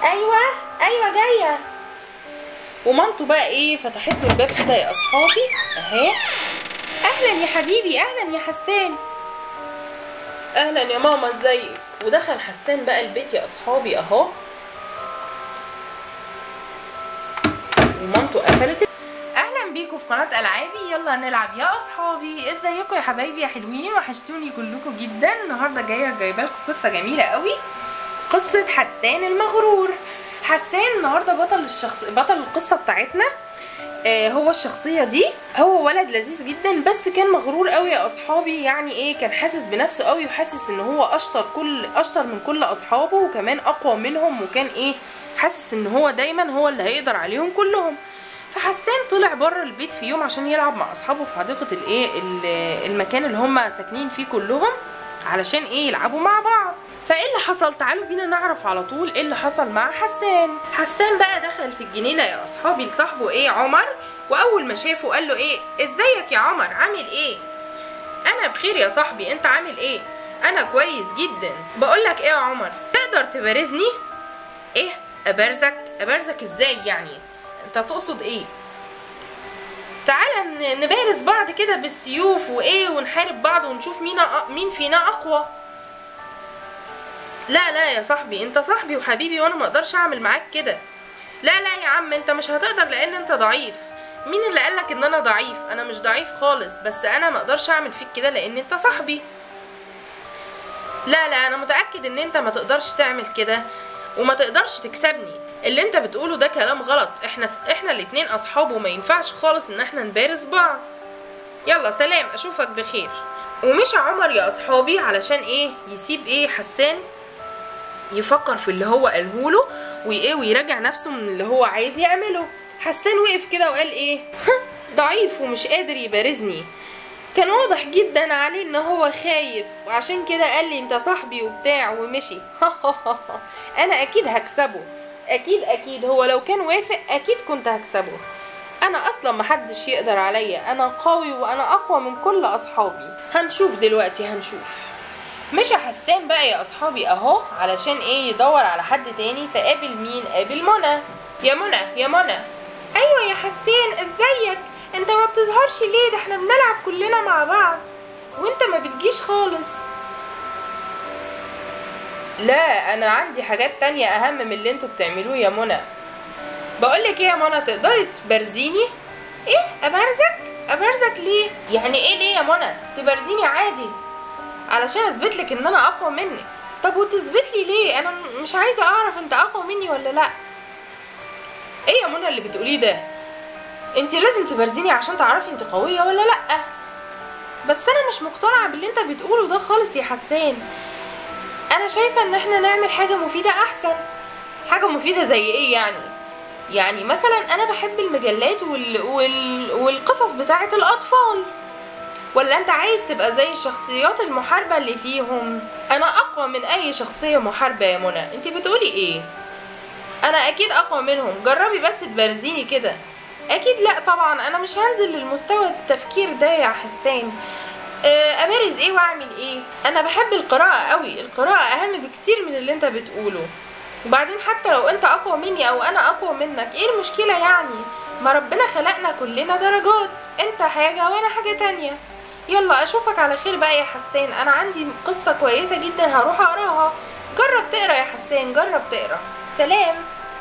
ايوه ايوه جايه ومامته بقى ايه فتحت له الباب كده يا اصحابي اهي اهلا يا حبيبي اهلا يا حسان اهلا يا ماما ازيك ودخل حسان بقى البيت يا اصحابي اهو ومامته قفلت اهلا بيكم في قناه العابي يلا نلعب يا اصحابي ازيكم يا حبايبي يا حلوين وحشتوني كلكم جدا النهارده جايه جايبه لكم قصه جميله قوي قصه حسان المغرور حسان النهارده بطل الشخص بطل القصه بتاعتنا آه هو الشخصيه دي هو ولد لذيذ جدا بس كان مغرور قوي يا اصحابي يعني ايه كان حاسس بنفسه قوي وحاسس ان هو اشطر كل اشطر من كل اصحابه وكمان اقوى منهم وكان ايه حاسس ان هو دايما هو اللي هيقدر عليهم كلهم فحسان طلع بره البيت في يوم عشان يلعب مع اصحابه في حديقه الايه ال- المكان اللي هم ساكنين فيه كلهم علشان ايه يلعبوا مع بعض فايه اللي حصل تعالوا بينا نعرف على طول ايه اللي حصل مع حسان حسان بقى دخل في الجنينه يا اصحابي لصاحبه ايه عمر واول ما شافه قال له ايه ازيك يا عمر عامل ايه انا بخير يا صاحبي انت عامل ايه انا كويس جدا بقول لك ايه يا عمر تقدر تبارزني ايه ابارزك ابارزك ازاي يعني انت تقصد ايه تعالى ن- نبارز بعض كده بالسيوف وايه ونحارب بعض ونشوف مين أ- مين فينا اقوى لا لا يا صاحبي انت صاحبي وحبيبي وانا ما اقدرش اعمل معاك كده لا لا يا عم انت مش هتقدر لان انت ضعيف مين اللي قالك ان انا ضعيف انا مش ضعيف خالص بس انا ما اقدرش اعمل فيك كده لان انت صاحبي لا لا انا متاكد ان انت ما تقدرش تعمل كده وما تقدرش تكسبني اللي انت بتقوله ده كلام غلط احنا احنا الاتنين اصحاب وما ينفعش خالص ان احنا نبارز بعض يلا سلام اشوفك بخير ومشى عمر يا اصحابي علشان ايه يسيب ايه حسان يفكر في اللي هو قاله له وايه ويراجع نفسه من اللي هو عايز يعمله حسان وقف كده وقال ايه ضعيف ومش قادر يبارزني كان واضح جدا عليه ان هو خايف وعشان كده قال لي انت صاحبي وبتاع ومشي انا اكيد هكسبه اكيد اكيد هو لو كان وافق اكيد كنت هكسبه انا اصلا محدش يقدر عليا انا قوي وانا اقوى من كل اصحابي هنشوف دلوقتي هنشوف مشى حسان بقى يا اصحابي اهو علشان ايه يدور على حد تاني فقابل مين قابل منى يا منى يا منى ايوه يا حسين ازيك انت ما بتظهرش ليه ده احنا بنلعب كلنا مع بعض وانت ما بتجيش خالص لا انا عندي حاجات تانية اهم من اللي انتوا بتعملوه يا منى بقولك ايه يا منى تقدري تبرزيني ايه ابرزك ابرزك ليه يعني ايه ليه يا منى تبرزيني عادي علشان اثبت لك ان انا اقوى منك طب وتثبت لي ليه انا م- مش عايزه اعرف انت اقوى مني ولا لا ايه يا منى اللي بتقوليه ده انت لازم تبرزيني عشان تعرفي انت قويه ولا لا بس انا مش مقتنعه باللي انت بتقوله ده خالص يا حسان انا شايفه ان احنا نعمل حاجه مفيده احسن حاجه مفيده زي ايه يعني يعني مثلا انا بحب المجلات وال... وال... والقصص بتاعه الاطفال ولا انت عايز تبقى زي الشخصيات المحاربة اللي فيهم انا اقوى من اي شخصية محاربة يا منى انت بتقولي ايه انا اكيد اقوى منهم جربي بس تبرزيني كده اكيد لا طبعا انا مش هنزل للمستوى التفكير ده يا حسان آه، ابارز ايه واعمل ايه انا بحب القراءة قوي القراءة اهم بكتير من اللي انت بتقوله وبعدين حتى لو انت اقوى مني او انا اقوى منك ايه المشكلة يعني ما ربنا خلقنا كلنا درجات انت حاجة وانا حاجة تانية يلا اشوفك على خير بقى يا حسان انا عندي قصة كويسة جدا هروح اقراها جرب تقرا يا حسان جرب تقرا سلام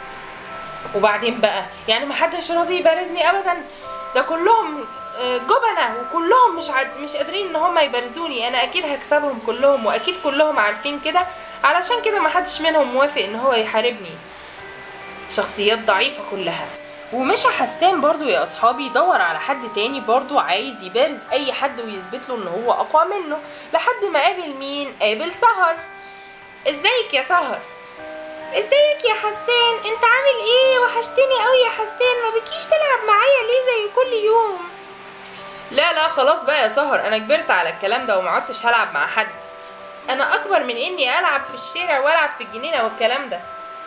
وبعدين بقى يعني محدش راضي يبارزني ابدا ده كلهم آه، جبنة وكلهم مش عاد مش قادرين ان هم يبارزوني انا اكيد هكسبهم كلهم واكيد كلهم عارفين كده علشان كده محدش منهم موافق ان هو يحاربني شخصيات ضعيفة كلها ومشى حسان برضو يا اصحابي يدور على حد تاني برضو عايز يبارز اي حد ويثبت له ان هو اقوى منه لحد ما قابل مين قابل سهر ازيك يا سهر ازيك يا حسان انت عامل ايه وحشتني قوي يا حسان ما بكيش تلعب معايا ليه زي كل يوم لا لا خلاص بقى يا سهر انا كبرت على الكلام ده وما عدتش هلعب مع حد انا اكبر من اني العب في الشارع والعب في الجنينه والكلام ده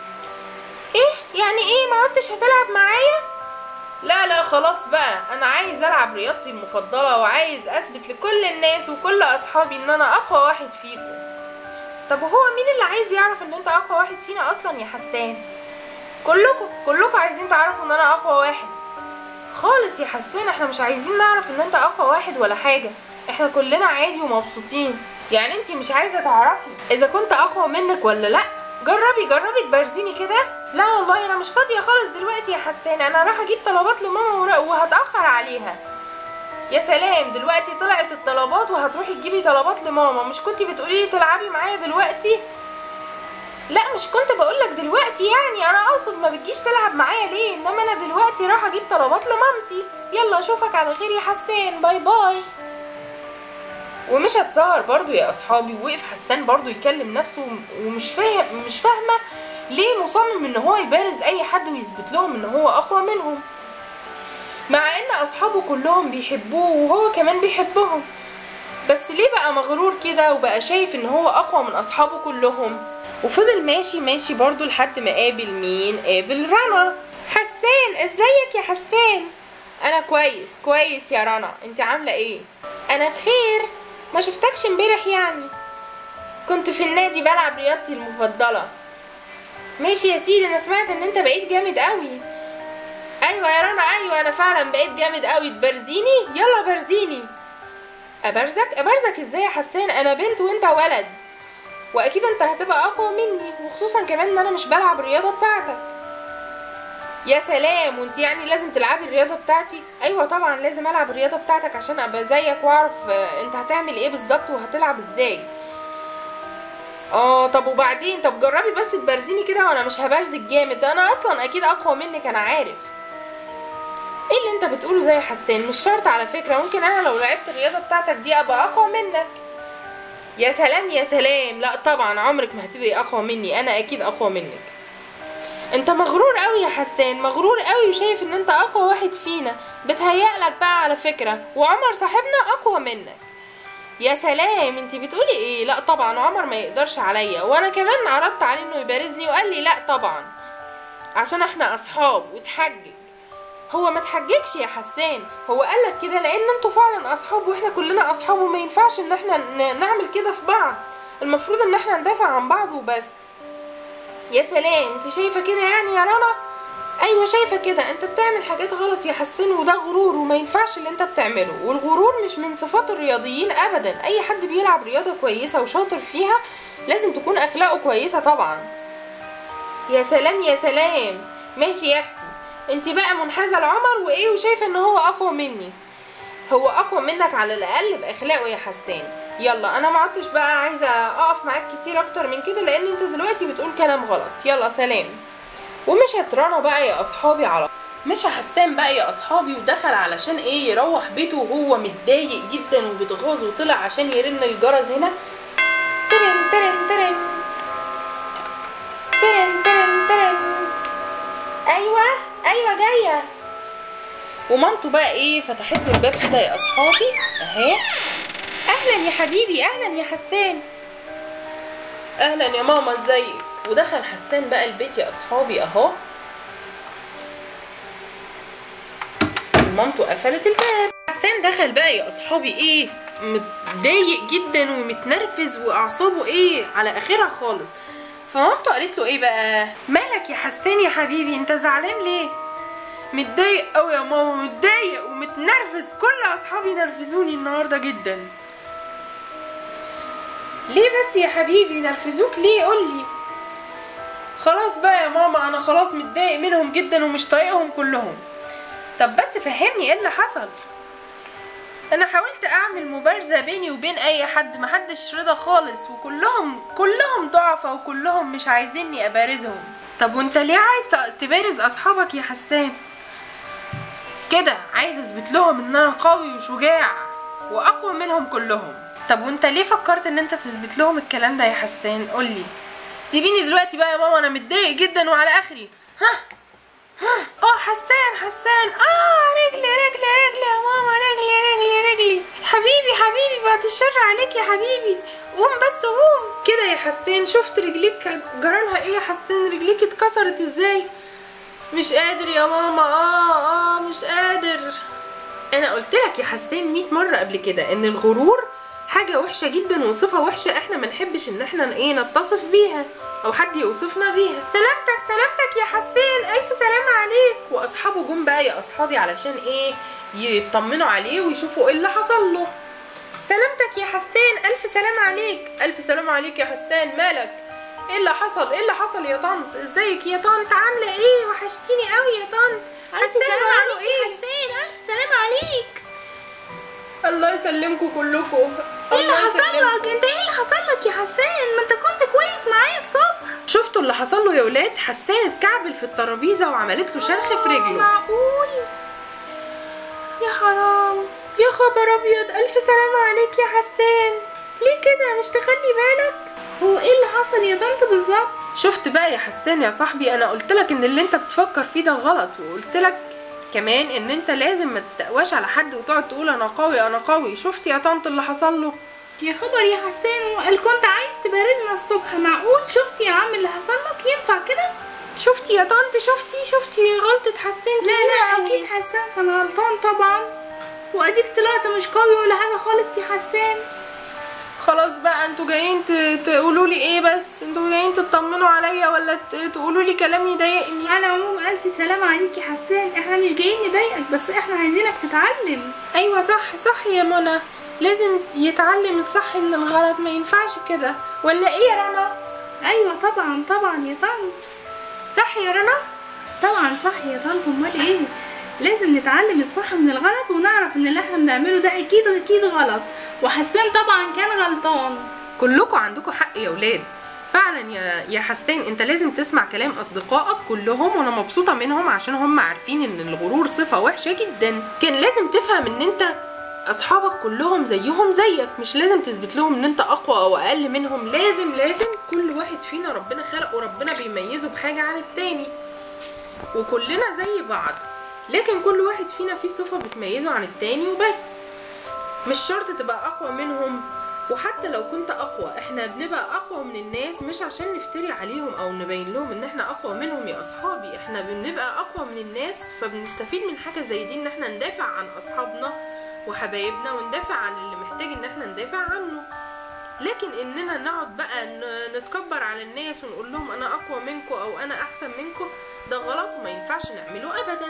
ايه يعني ايه ما عدتش هتلعب معايا لا لا خلاص بقى انا عايز العب رياضتي المفضله وعايز اثبت لكل الناس وكل اصحابي ان انا اقوى واحد فيكم طب وهو مين اللي عايز يعرف ان انت اقوى واحد فينا اصلا يا حسان كلكم كلكم عايزين تعرفوا ان انا اقوى واحد خالص يا حسان احنا مش عايزين نعرف ان انت اقوى واحد ولا حاجه احنا كلنا عادي ومبسوطين يعني انت مش عايزه تعرفي اذا كنت اقوى منك ولا لا جربي جربي تبرزيني كده لا والله انا مش فاضيه خالص دلوقتي يا حسان انا راح اجيب طلبات لماما ورا- وهتاخر عليها يا سلام دلوقتي طلعت الطلبات وهتروحي تجيبي طلبات لماما مش كنتي بتقولي لي تلعبي معايا دلوقتي لا مش كنت بقولك دلوقتي يعني انا اقصد ما بتجيش تلعب معايا ليه انما انا دلوقتي راح اجيب طلبات لمامتي يلا اشوفك على خير يا حسان باي باي ومش هتسهر برضو يا اصحابي ووقف حسان برضو يكلم نفسه ومش فاهم مش فاهمه ليه مصمم ان هو يبارز اي حد ويثبت لهم ان هو اقوى منهم مع ان اصحابه كلهم بيحبوه وهو كمان بيحبهم بس ليه بقى مغرور كده وبقى شايف ان هو اقوى من اصحابه كلهم وفضل ماشي ماشي برضو لحد ما قابل مين قابل رنا حسان ازيك يا حسان انا كويس كويس يا رنا انت عامله ايه انا بخير ما شفتكش امبارح يعني كنت في النادي بلعب رياضتي المفضله ماشي يا سيدي انا سمعت ان انت بقيت جامد قوي ايوه يا رنا ايوه انا فعلا بقيت جامد قوي تبرزيني يلا برزيني ابرزك ابرزك ازاي يا حسان انا بنت وانت ولد واكيد انت هتبقى اقوى مني وخصوصا كمان ان انا مش بلعب الرياضه بتاعتك يا سلام وانت يعني لازم تلعبي الرياضه بتاعتي ايوه طبعا لازم العب الرياضه بتاعتك عشان ابقى زيك واعرف آه، انت هتعمل ايه بالظبط وهتلعب ازاي اه طب وبعدين طب جربي بس تبرزيني كده وانا مش هبرزك جامد ده انا اصلا اكيد اقوى منك انا عارف ايه اللي انت بتقوله ده يا حسان مش شرط على فكره ممكن انا لو لعبت الرياضه بتاعتك دي ابقى اقوى منك يا سلام يا سلام لا طبعا عمرك ما هتبقي اقوى مني انا اكيد اقوى منك انت مغرور قوي يا حسان مغرور قوي وشايف ان انت اقوى واحد فينا بتهيألك بقى على فكره وعمر صاحبنا اقوى منك يا سلام انت بتقولي ايه لا طبعا عمر ما يقدرش عليا وانا كمان عرضت عليه انه يبارزني وقال لي لا طبعا عشان احنا اصحاب وتحجج هو ما تحججش يا حسان هو قالك كده لان انتوا فعلا اصحاب واحنا كلنا اصحاب وما ينفعش ان احنا ن- نعمل كده في بعض المفروض ان احنا ندافع عن بعض وبس يا سلام انت شايفه كده يعني يا رنا ايوه شايفه كده انت بتعمل حاجات غلط يا حسان وده غرور وما ينفعش اللي انت بتعمله والغرور مش من صفات الرياضيين ابدا اي حد بيلعب رياضه كويسه وشاطر فيها لازم تكون اخلاقه كويسه طبعا يا سلام يا سلام ماشي يا اختي انت بقى منحازه لعمر وايه وشايفه ان هو اقوى مني هو اقوى منك على الاقل باخلاقه يا حسان يلا انا ما عدتش بقى عايزه اقف معاك كتير اكتر من كده لان انت دلوقتي بتقول كلام غلط يلا سلام ومشت رنا بقى يا اصحابي على مشى حسان بقى يا اصحابي ودخل علشان ايه يروح بيته وهو متضايق جدا وبيتغاظ وطلع عشان يرن الجرس هنا ترن ترن ترن ترن ترن ترن ايوه ايوه جايه ومامته بقى ايه فتحت له الباب كده يا اصحابي اهي اهلا يا حبيبي اهلا يا حسان اهلا يا ماما ازيك ودخل حسان بقى البيت يا اصحابي اهو مامته قفلت الباب حسان دخل بقى يا اصحابي ايه متضايق جدا ومتنرفز واعصابه ايه على اخرها خالص فمامته قالت له ايه بقى مالك يا حسان يا حبيبي انت زعلان ليه متضايق قوي يا ماما متضايق ومتنرفز كل اصحابي نرفزوني النهارده جدا ليه بس يا حبيبي نرفزوك ليه قولي خلاص بقى يا ماما انا خلاص متضايق منهم جدا ومش طايقهم كلهم طب بس فهمني ايه اللي حصل انا حاولت اعمل مبارزة بيني وبين اي حد محدش رضا خالص وكلهم كلهم ضعفة وكلهم مش عايزيني ابارزهم طب وانت ليه عايز ت- تبارز اصحابك يا حسان كده عايز اثبت لهم ان انا قوي وشجاع واقوى منهم كلهم طب وانت ليه فكرت ان انت تثبت لهم الكلام ده يا حسان قولي سيبيني دلوقتي بقى يا ماما انا متضايق جدا وعلى اخري ها ها اه حسان حسان اه رجلي رجلي رجلي يا ماما رجلي رجلي رجلي حبيبي حبيبي بعد الشر عليك يا حبيبي قوم بس قوم كده يا حسان شفت رجليك جرالها ايه يا حسان رجليك اتكسرت ازاي مش قادر يا ماما اه اه مش قادر انا قلت لك يا حسان 100 مره قبل كده ان الغرور حاجه وحشه جدا وصفه وحشه احنا ما نحبش ان احنا ايه نتصف بيها او حد يوصفنا بيها سلامتك سلامتك يا حسين الف سلام عليك واصحابه جم بقى يا اصحابي علشان ايه يطمنوا عليه ويشوفوا ايه اللي حصل له سلامتك يا حسين الف سلام عليك الف سلام عليك يا حسين مالك ايه اللي حصل ايه اللي حصل يا طنط ازيك يا طنط عامله ايه وحشتيني قوي يا طنط ألف حسين سلام جراله عليك يا حسين ألف سلام عليك الله يسلمكم كلكم ايه اللي الله حصل يسلمكم. لك انت ايه اللي حصل لك يا حسين ما انت كنت كويس معايا الصبح شفتوا اللي حصل له يا ولاد حسان اتكعبل في الترابيزه وعملت له شرخ في رجله معقول يا حرام يا خبر ابيض الف سلام عليك يا حسان ليه كده مش تخلي بالك هو ايه اللي حصل يا طنط بالظبط شفت بقى يا حسان يا صاحبي انا قلت لك ان اللي انت بتفكر فيه ده غلط وقلت لك كمان ان انت لازم ما تستقواش على حد وتقعد تقول انا قوي انا قوي شفت يا طنط اللي حصل له يا خبر يا حسين وقال كنت عايز تبارزنا الصبح معقول شفتي يا عم اللي حصل لك ينفع كده شفتي يا طنط شفتي شفتي غلطة حسان لا لا كبيرة اكيد أوي. حسان كان غلطان طبعا واديك طلعت مش قوي ولا حاجه خالص يا حسان خلاص بقى انتوا جايين ت- تقولوا لي ايه بس انتوا جايين تطمنوا عليا ولا ت- تقولوا لي كلام يضايقني على العموم الف سلام عليك يا حسان احنا مش جايين نضايقك بس احنا عايزينك تتعلم ايوه صح صح يا منى لازم يتعلم الصح من الغلط ما ينفعش كده ولا ايه يا رنا ايوه طبعا طبعا يا طنط صح يا رنا طبعا صح يا طنط امال ايه لازم نتعلم الصح من الغلط ونعرف ان اللي احنا بنعمله ده اكيد اكيد غلط وحسان طبعا كان غلطان كلكم عندكم حق يا ولاد فعلا يا يا حسان انت لازم تسمع كلام اصدقائك كلهم وانا مبسوطه منهم عشان هم عارفين ان الغرور صفه وحشه جدا كان لازم تفهم ان انت اصحابك كلهم زيهم زيك مش لازم تثبت لهم ان انت اقوى او اقل منهم لازم لازم كل واحد فينا ربنا خلقه وربنا بيميزه بحاجه عن التاني وكلنا زي بعض لكن كل واحد فينا فيه صفه بتميزه عن التاني وبس مش شرط تبقى اقوى منهم وحتى لو كنت اقوى احنا بنبقى اقوى من الناس مش عشان نفتري عليهم او نبين لهم ان احنا اقوى منهم يا اصحابي احنا بنبقى اقوى من الناس فبنستفيد من حاجه زي دي ان احنا ندافع عن اصحابنا وحبايبنا وندافع عن اللي محتاج ان احنا ندافع عنه لكن اننا نقعد بقى ن- نتكبر على الناس ونقول لهم انا اقوى منكم او انا احسن منكم ده غلط وما ينفعش نعمله ابدا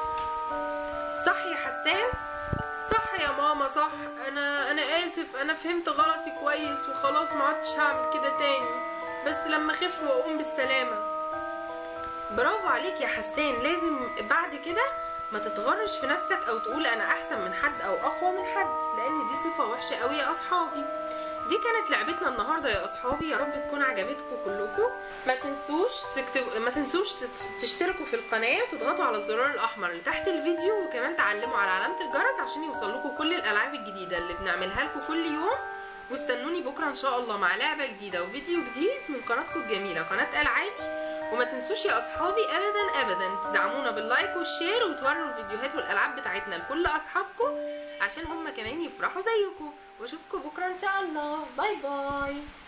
صح يا حسان صح يا ماما صح انا انا اسف انا فهمت غلطي كويس وخلاص ما عدتش هعمل كده تاني بس لما اخف واقوم بالسلامه برافو عليك يا حسان لازم بعد كده ما تتغرش في نفسك او تقول انا احسن من حد او اقوى من حد لان دي صفه وحشه قوي يا اصحابي دي كانت لعبتنا النهارده يا اصحابي يا رب تكون عجبتكم كلكم ما تنسوش تكتب... ما تنسوش تت- تشتركوا في القناه وتضغطوا على الزرار الاحمر اللي تحت الفيديو وكمان تعلموا على علامه الجرس عشان يوصل لكم كل الالعاب الجديده اللي بنعملها لكم كل يوم واستنوني بكره ان شاء الله مع لعبه جديده وفيديو جديد من قناتكم الجميله قناه العابي وما تنسوش يا اصحابي ابدا ابدا تدعمونا باللايك والشير وتوروا الفيديوهات والالعاب بتاعتنا لكل اصحابكم عشان هم كمان يفرحوا زيكم واشوفكم بكره ان شاء الله باي باي